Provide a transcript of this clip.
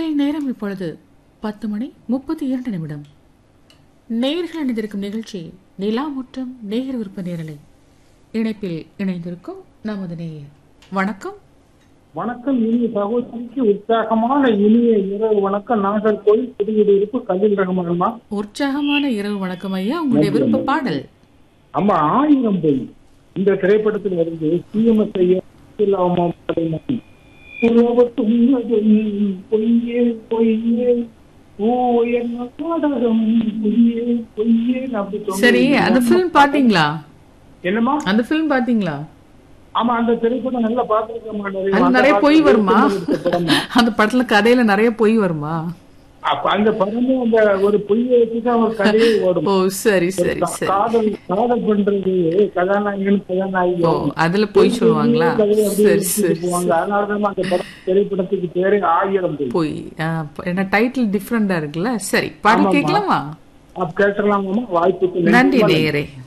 நிலையில் நேரம் இப்பொழுது பத்து மணி முப்பத்தி இரண்டு நிமிடம் நேர்கள் இணைந்திருக்கும் நிகழ்ச்சி நிலா முற்றம் நேர் விருப்ப நேரலை இணைப்பில் இணைந்திருக்கும் நமது நேயர் வணக்கம் வணக்கம் இனிய சகோதரிக்கு உற்சாகமான இனிய இரவு வணக்கம் நாகர்கோவில் புதுக்குடியிருப்பு கல்லில் ரகமகமா உற்சாகமான இரவு வணக்கம் ஐயா உங்களுடைய விருப்ப பாடல் அம்மா ஆயிரம் பொய் இந்த திரைப்படத்தில் வருது சிஎம்எஸ் ஐயா உறவத்தும் பொய்யே பொய்யே ஓ என்ன நாடகம் பொய்யே பொய்யே அப்படி சொன்னது. சரி அந்த ஃபிலிம் பாத்தீங்களா என்னம்மா அந்த ஃபிலிம் பாத்தீங்களா ஆமா அந்த திரைப்படம் நல்லா பாத்துருக்கேன் அது நிறைய பொய் வருமா அந்த படத்துல கதையில நிறைய பொய் வருமா அப்ப அந்த படமும் அந்த ஒரு பொய்யை வச்சுதான் ஒரு கதையே ஓடும் ஓ சரி சரி சரி காதல் காதல் பண்றது கதாநாயகன் ஓ கதாநாயகி அதுல பொய் சொல்லுவாங்களா கதையை அப்படியே சரி எடுத்துட்டு சரி போவாங்க அதனாலதான் அந்த படம் திரைப்படத்துக்கு பேரு ஆயிரம் பொய் பொய் ஆ, ஏன்னா டைட்டில் டிஃப்ரெண்டா இருக்குல்ல சரி பாடல் ஆமாம்மா. கேட்கலாமா அப்ப கேட்டுடலாமா வாய்ப்புக்கு நன்றி நன்றி நேயரே